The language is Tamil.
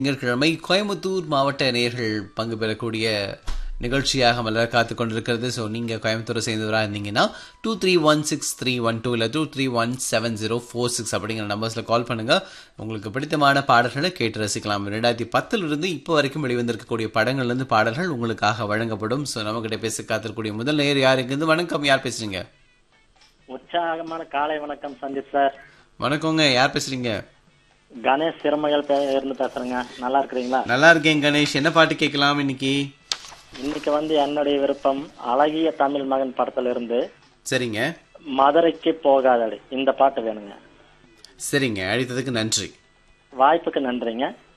திங்கட்கிழமை கோயம்புத்தூர் மாவட்ட நேயர்கள் பங்கு பெறக்கூடிய நிகழ்ச்சியாக மலர காத்து கொண்டிருக்கிறது ஸோ நீங்கள் கோயம்புத்தூரை சேர்ந்தவராக இருந்தீங்கன்னா two three one six three one two இல்லை two three one seven zero four six அப்படிங்கிற நம்பர்ஸில் கால் பண்ணுங்கள் உங்களுக்கு பிடித்தமான பாடல்களை கேட்டு ரசிக்கலாம் ரெண்டாயிரத்தி பத்திலிருந்து இப்போ வரைக்கும் வெளிவந்திருக்கக்கூடிய படங்கள்லேருந்து பாடல்கள் உங்களுக்காக வழங்கப்படும் ஸோ நம்மகிட்ட பேச காத்திருக்கக்கூடிய முதல் நேயர் யார் இருந்து வணக்கம் யார் பேசுறீங்க உற்சாகமான காலை வணக்கம் சந்தீப் சார் வணக்கங்க யார் பேசுறீங்க கணேஷ் சிறுமைகள் பே- இருந்து பேசுறேங்க நல்லா இருக்கிறீங்களா நல்லா இருக்கேன் கணேஷ் என்ன பாட்டு கேட்கலாம் இன்னைக்கு இன்னைக்கு வந்து என்னுடைய விருப்பம் அழகிய தமிழ் மகன் படத்துல இருந்து சரிங்க மதுரைக்கு போகாதடி இந்த பாட்டு வேணுங்க சரிங்க அழைத்ததுக்கு நன்றி வாய்ப்புக்கு நன்றிங்க